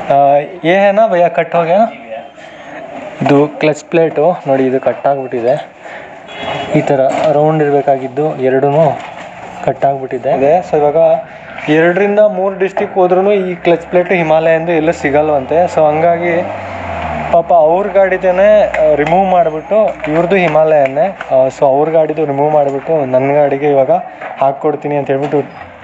ಏ ಏನಾ ಭಯ ಕಟ್ ಹೋಗ್ಯಾ ಇದು ಕ್ಲಚ್ ಪ್ಲೇಟು ನೋಡಿ ಇದು ಕಟ್ ಆಗಿಬಿಟ್ಟಿದೆ ಈ ಥರ ರೌಂಡ್ ಇರಬೇಕಾಗಿದ್ದು ಎರಡೂ ಕಟ್ ಆಗಿಬಿಟ್ಟಿದೆ ಇದೆ ಸೊ ಇವಾಗ ಎರಡರಿಂದ ಮೂರು ಡಿಸ್ಟಿಕ್ ಹೋದ್ರೂ ಈ ಕ್ಲಚ್ ಪ್ಲೇಟ್ ಹಿಮಾಲಯಂದು ಎಲ್ಲೂ ಸಿಗಲ್ವಂತೆ ಸೊ ಹಂಗಾಗಿ ಪಾಪ ಅವ್ರ ಗಾಡಿದೇನೆ ರಿಮೂವ್ ಮಾಡಿಬಿಟ್ಟು ಇವ್ರದ್ದು ಹಿಮಾಲಯನ್ನೇ ಸೊ ಅವ್ರ ಗಾಡಿದು ರಿಮೂವ್ ಮಾಡಿಬಿಟ್ಟು ನನ್ನ ಗಾಡಿಗೆ ಇವಾಗ ಹಾಕ್ಕೊಡ್ತೀನಿ ಅಂತ ಹೇಳ್ಬಿಟ್ಟು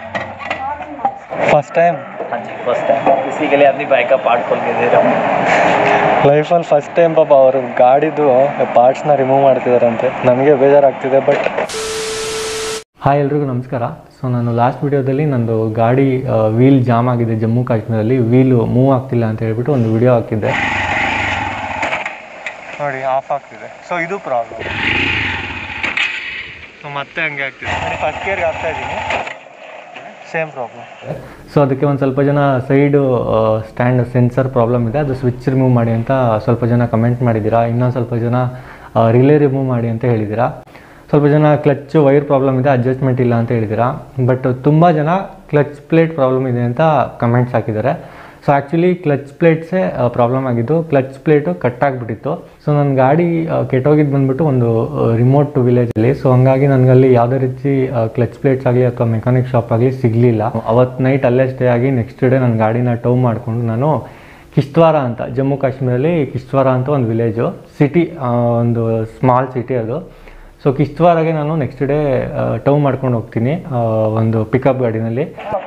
ಫಸ್ಟ್ ಟೈಮ್ हाँ जी फर्स्ट टाइम इसी के लिए अपनी बाइक का पार्ट खोल के दे रहा हूँ ಲೈಫಲ್ಲಿ ಫಸ್ಟ್ ಟೈಮ್ ಪಾಪ ಅವರು ಗಾಡಿದು ಪಾರ್ಟ್ಸ್ನ ರಿಮೂವ್ ಮಾಡ್ತಿದಾರಂತೆ ನನಗೆ ಬೇಜಾರಾಗ್ತಿದೆ ಬಟ್ ಹಾಯ್ ಎಲ್ರಿಗೂ ನಮಸ್ಕಾರ ಸೊ ನಾನು ಲಾಸ್ಟ್ ವಿಡಿಯೋದಲ್ಲಿ ನಂದು ಗಾಡಿ ವೀಲ್ ಜಾಮ್ ಆಗಿದೆ ಜಮ್ಮು ಕಾಶ್ಮೀರಲ್ಲಿ ವೀಲು ಮೂವ್ ಆಗ್ತಿಲ್ಲ ಅಂತ ಹೇಳ್ಬಿಟ್ಟು ಒಂದು ವಿಡಿಯೋ ಹಾಕಿದ್ದೆ ನೋಡಿ ಆಫ್ ಆಗ್ತಿದೆ ಸೊ ಇದು ಪ್ರಾಬ್ಲಮ್ ಮತ್ತೆ ಹಂಗೆ ಆಗ್ತಿದೆ ಫಸ್ಟ್ ಗೇರ್ಗೆ ಆಗ್ತಾ ಇದ್ದೀನಿ ಸೇಮ್ ಪ್ರಾಬ್ಲಮ್ ಸೊ ಅದಕ್ಕೆ ಒಂದು ಸ್ವಲ್ಪ ಜನ ಸೈಡು ಸ್ಟ್ಯಾಂಡ್ ಸೆನ್ಸರ್ ಪ್ರಾಬ್ಲಮ್ ಇದೆ ಅದು ಸ್ವಿಚ್ ರಿಮೂವ್ ಮಾಡಿ ಅಂತ ಸ್ವಲ್ಪ ಜನ ಕಮೆಂಟ್ ಮಾಡಿದ್ದೀರಾ ಇನ್ನೊಂದು ಸ್ವಲ್ಪ ಜನ ರಿಲೇ ರಿಮೂವ್ ಮಾಡಿ ಅಂತ ಹೇಳಿದ್ದೀರಾ ಸ್ವಲ್ಪ ಜನ ಕ್ಲಚ್ ವೈರ್ ಪ್ರಾಬ್ಲಮ್ ಇದೆ ಅಡ್ಜಸ್ಟ್ಮೆಂಟ್ ಇಲ್ಲ ಅಂತ ಹೇಳಿದ್ದೀರಾ ಬಟ್ ತುಂಬ ಜನ ಕ್ಲಚ್ ಪ್ಲೇಟ್ ಪ್ರಾಬ್ಲಮ್ ಇದೆ ಅಂತ ಕಮೆಂಟ್ಸ್ ಹಾಕಿದ್ದಾರೆ ಸೊ ಆ್ಯಕ್ಚುಲಿ ಕ್ಲಚ್ ಪ್ಲೇಟ್ಸೇ ಪ್ರಾಬ್ಲಮ್ ಆಗಿದ್ದು ಕ್ಲಚ್ ಪ್ಲೇಟು ಕಟ್ ಆಗಿಬಿಟ್ಟಿತ್ತು ಸೊ ನನ್ನ ಗಾಡಿ ಕೆಟ್ಟೋಗಿದ್ದು ಬಂದ್ಬಿಟ್ಟು ಒಂದು ರಿಮೋಟ್ ವಿಲೇಜಲ್ಲಿ ಸೊ ಹಂಗಾಗಿ ನನಗಲ್ಲಿ ಯಾವುದೇ ರೀತಿ ಕ್ಲಚ್ ಪ್ಲೇಟ್ಸ್ ಆಗಲಿ ಅಥವಾ ಮೆಕ್ಯಾನಿಕ್ ಶಾಪ್ ಆಗಲಿ ಸಿಗಲಿಲ್ಲ ಅವತ್ತು ನೈಟ್ ಅಲ್ಲೇ ಸ್ಟೇ ಆಗಿ ನೆಕ್ಸ್ಟ್ ಡೇ ನನ್ನ ಗಾಡಿನ ಟೌ ಮಾಡಿಕೊಂಡು ನಾನು ಕಿಶ್ತ್ವಾರ ಅಂತ ಜಮ್ಮು ಕಾಶ್ಮೀರಲ್ಲಿ ಕಿಶ್ತ್ವಾರ ಅಂತ ಒಂದು ವಿಲೇಜು ಸಿಟಿ ಒಂದು ಸ್ಮಾಲ್ ಸಿಟಿ ಅದು ಸೊ ಕಿಶ್ತ್ವಾರಾಗೆ ನಾನು ನೆಕ್ಸ್ಟ್ ಡೇ ಟೌ ಮಾಡ್ಕೊಂಡು ಹೋಗ್ತೀನಿ ಆ, ಒಂದು ಪಿಕಪ್ ಗಾಡಿನಲ್ಲಿ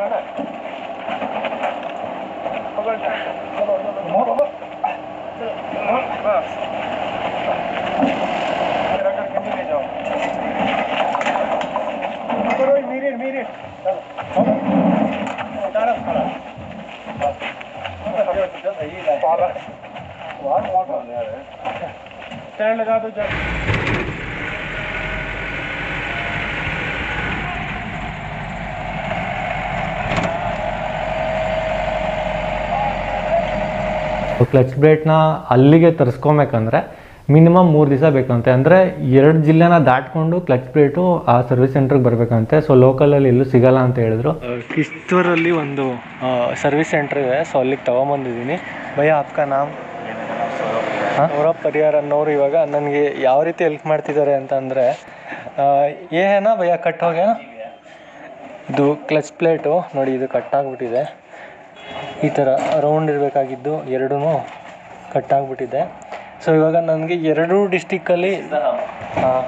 ಕ್ಲಚ್ ಬ್ರೇಟ್ನ ಅಲ್ಲಿಗೆ ತರಿಸ್ಕೊಬೇಕಂದ್ರೆ ಮಿನಿಮಮ್ ಮೂರು ದಿವಸ ಬೇಕಂತೆ ಅಂದರೆ ಎರಡು ಜಿಲ್ಲೆನ ದಾಟ್ಕೊಂಡು ಕ್ಲಚ್ ಪ್ಲೇಟು ಆ ಸರ್ವಿಸ್ ಸೆಂಟ್ರಿಗೆ ಬರಬೇಕಂತೆ ಸೊ ಲೋಕಲಲ್ಲಿ ಎಲ್ಲೂ ಸಿಗಲ್ಲ ಅಂತ ಹೇಳಿದ್ರು ಕಿಸ್ತೂರಲ್ಲಿ ಒಂದು ಸರ್ವಿಸ್ ಸೆಂಟರ್ ಇದೆ ಸೊ ಅಲ್ಲಿಗೆ ತೊಗೊಂಬಂದಿದ್ದೀನಿ ಭಯ ಆಪ್ಕ ನಾಮ್ ಅವರ ಪರಿಹಾರ ಅನ್ನೋರು ಇವಾಗ ನನಗೆ ಯಾವ ರೀತಿ ಹೆಲ್ಪ್ ಮಾಡ್ತಿದ್ದಾರೆ ಅಂತಂದರೆ ಏನ ಭಯ ಕಟ್ ಹೋಗ್ಯಾ ಇದು ಕ್ಲಚ್ ಪ್ಲೇಟು ನೋಡಿ ಇದು ಕಟ್ ಆಗಿಬಿಟ್ಟಿದೆ ಈ ಥರ ರೌಂಡ್ ಇರಬೇಕಾಗಿದ್ದು ಎರಡೂ ಕಟ್ ಆಗಿಬಿಟ್ಟಿದೆ ಸೊ ಇವಾಗ ನನಗೆ ಎರಡೂ ಡಿಸ್ಟಿಕ್ಕಲ್ಲಿ ಹಾಂ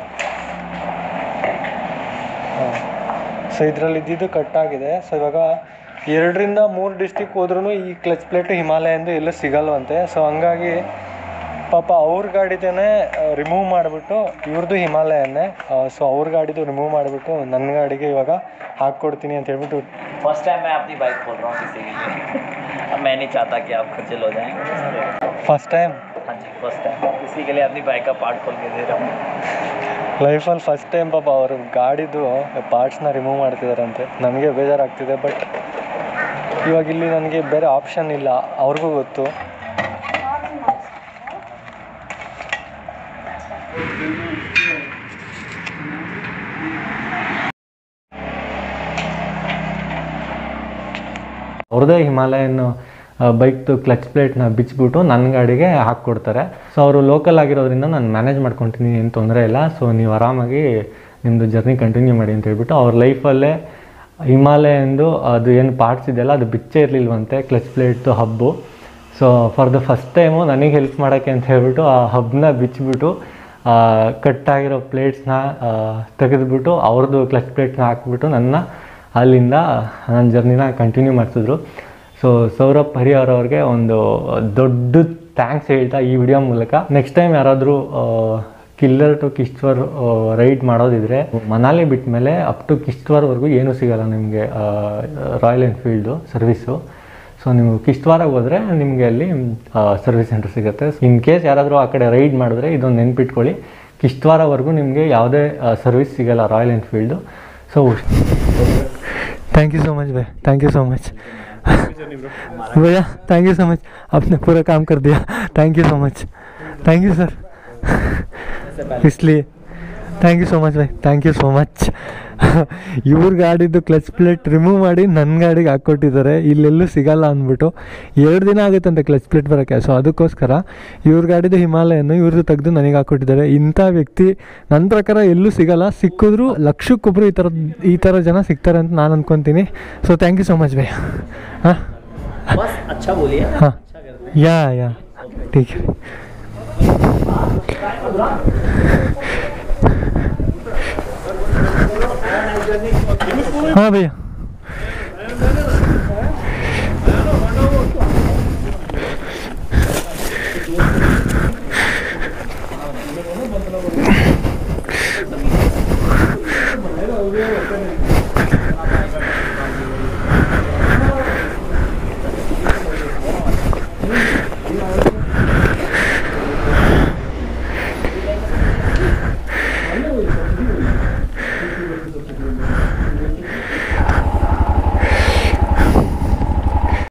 ಸೊ ಇದರಲ್ಲಿ ಇದ್ದಿದ್ದು ಕಟ್ ಆಗಿದೆ ಸೊ ಇವಾಗ ಎರಡರಿಂದ ಮೂರು ಡಿಸ್ಟಿಕ್ ಹೋದ್ರೂ ಈ ಕ್ಲಚ್ ಪ್ಲೇಟು ಹಿಮಾಲಯಂದು ಎಲ್ಲೂ ಸಿಗಲ್ವಂತೆ ಸೊ ಹಂಗಾಗಿ ಪಾಪ ಅವ್ರ ಗಾಡಿದೇನೆ ರಿಮೂವ್ ಮಾಡಿಬಿಟ್ಟು ಇವ್ರದ್ದು ಹಿಮಾಲಯನ್ನೇ ಸೊ ಅವ್ರ ಗಾಡಿದು ರಿಮೂವ್ ಮಾಡಿಬಿಟ್ಟು ನನ್ನ ಗಾಡಿಗೆ ಇವಾಗ ಹಾಕ್ಕೊಡ್ತೀನಿ ಅಂತ ಹೇಳ್ಬಿಟ್ಟು फर्स्ट टाइम मैं अपनी बाइक खोल रहा हूँ किसी के लिए अब मैं नहीं चाहता कि आप खर्चल हो जाएं ಫಸ್ಟ್ ಟೈಮ್ हाँ जी फर्स्ट टाइम इसी के लिए अपनी बाइक का पार्ट खोल के दे रहा हूँ ಲೈಫಲ್ಲಿ ಫಸ್ಟ್ ಟೈಮ್ ಪಾಪ ಅವರು ಗಾಡಿದು ಪಾರ್ಟ್ಸ್ನ ರಿಮೂವ್ ಮಾಡ್ತಿದಾರಂತೆ ನನಗೆ ಬೇಜಾರಾಗ್ತಿದೆ ಬಟ್ ಇವಾಗ ಇಲ್ಲಿ ನನಗೆ ಬೇರೆ ಆಪ್ಷನ್ ಇಲ್ಲ ಅವ್ರಿಗೂ ಗೊತ್ತು ಅವ್ರದ್ದೇ ಹಿಮಾಲಯನ್ ಬೈಕ್ದು ಕ್ಲಚ್ ಪ್ಲೇಟ್ನ ಬಿಚ್ಚಿಬಿಟ್ಟು ನನ್ನ ಗಾಡಿಗೆ ಹಾಕ್ಕೊಡ್ತಾರೆ ಸೊ ಅವರು ಲೋಕಲ್ ಆಗಿರೋದ್ರಿಂದ ನಾನು ಮ್ಯಾನೇಜ್ ಮಾಡ್ಕೊತೀನಿ ಏನು ತೊಂದರೆ ಇಲ್ಲ ಸೊ ನೀವು ಆರಾಮಾಗಿ ನಿಮ್ಮದು ಜರ್ನಿ ಕಂಟಿನ್ಯೂ ಮಾಡಿ ಅಂತ ಹೇಳ್ಬಿಟ್ಟು ಅವ್ರ ಲೈಫಲ್ಲೇ ಹಿಮಾಲಯಂದು ಅದು ಏನು ಪಾರ್ಟ್ಸ್ ಇದೆಯಲ್ಲ ಅದು ಬಿಚ್ಚೇ ಇರಲಿಲ್ವಂತೆ ಕ್ಲಚ್ ಪ್ಲೇಟ್ದು hub so for the first time ನನಗೆ ಹೆಲ್ಪ್ ಮಾಡೋಕ್ಕೆ ಅಂತ ಹೇಳ್ಬಿಟ್ಟು ಆ ಹಬ್ನ ಬಿಚ್ಚಿಬಿಟ್ಟು ಕಟ್ಟಾಗಿರೋ ಪ್ಲೇಟ್ಸ್ನ ತೆಗೆದುಬಿಟ್ಟು ಅವ್ರದ್ದು ಕ್ಲಚ್ ಪ್ಲೇಟ್ನ ಹಾಕ್ಬಿಟ್ಟು ನನ್ನ ಅಲ್ಲಿಂದ ನನ್ನ ಜರ್ನಿನ ಕಂಟಿನ್ಯೂ ಮಾಡ್ತಿದ್ರು ಸೊ ಸೌರಭ್ ಹರಿಹರ್ ಅವ್ರಿಗೆ ಒಂದು ದೊಡ್ಡ ಥ್ಯಾಂಕ್ಸ್ ಹೇಳ್ತಾ ಈ ವಿಡಿಯೋ ಮೂಲಕ ನೆಕ್ಸ್ಟ್ ಟೈಮ್ ಯಾರಾದರೂ ಕಿಲ್ಲರ್ ಟು ಕಿಶ್ತ್ವರ್ ರೈಡ್ ಮಾಡೋದಿದ್ರೆ ಮನಾಲಿ ಬಿಟ್ಟ ಮೇಲೆ ಅಪ್ ಟು ಕಿಶ್ತ್ವಾರ್ವರೆಗೂ ಏನೂ ಸಿಗಲ್ಲ ನಿಮಗೆ ರಾಯಲ್ ಎನ್ಫೀಲ್ಡು ಸರ್ವಿಸು ಸೊ ನೀವು ಕಿಶ್ತ್ವಾರಾಗ ಹೋದರೆ ನಿಮಗೆ ಅಲ್ಲಿ ಸರ್ವಿಸ್ ಸೆಂಟರ್ ಸಿಗುತ್ತೆ ಇನ್ ಕೇಸ್ ಯಾರಾದರೂ ಆ ಕಡೆ ರೈಡ್ ಮಾಡಿದ್ರೆ ಇದೊಂದು ನೆನ್ಪಿಟ್ಕೊಳ್ಳಿ ಕಿಶ್ತ್ವಾರವರೆಗೂ ನಿಮಗೆ ಯಾವುದೇ ಸರ್ವಿಸ್ ಸಿಗಲ್ಲ Royal Enfield so thank you so much भाई थैंक यू सो मच भैया थैंक यू सो मच आपने पूरा काम कर दिया thank you so much thank you sir इसलिए थैंक यू सो मच भाई थैंक यू सो मच ಇವ್ರ ಗಾಡಿದು ಕ್ಲಚ್ ಪ್ಲೇಟ್ ರಿಮೂವ್ ಮಾಡಿ ನನ್ನ ಗಾಡಿಗೆ ಹಾಕ್ಕೊಟ್ಟಿದ್ದಾರೆ ಇಲ್ಲೆಲ್ಲೂ ಸಿಗಲ್ಲ ಅಂದ್ಬಿಟ್ಟು ಎರಡು ದಿನ ಆಗುತ್ತಂತೆ ಕ್ಲಚ್ ಪ್ಲೇಟ್ ಬರೋಕ್ಕೆ ಸೊ ಅದಕ್ಕೋಸ್ಕರ ಇವ್ರ ಗಾಡಿದು ಹಿಮಾಲಯನ್ನು ಇವ್ರದ್ದು ತೆಗೆದು ನನಗೆ ಹಾಕ್ಕೊಟ್ಟಿದ್ದಾರೆ ಇಂಥ ವ್ಯಕ್ತಿ ನನ್ನ ಪ್ರಕಾರ ಎಲ್ಲೂ ಸಿಗಲ್ಲ ಸಿಕ್ಕಿದ್ರು ಲಕ್ಷಕ್ಕೊಬ್ರು ಈ ಥರ ಈ ಥರ ಜನ ಸಿಗ್ತಾರೆ ಅಂತ ನಾನು ಅನ್ಕೊತೀನಿ so thank you so much ಭಯ್ಯ ಹಾಂ बस अच्छा बोलिए हाँ या या ठीक है हाँ भैया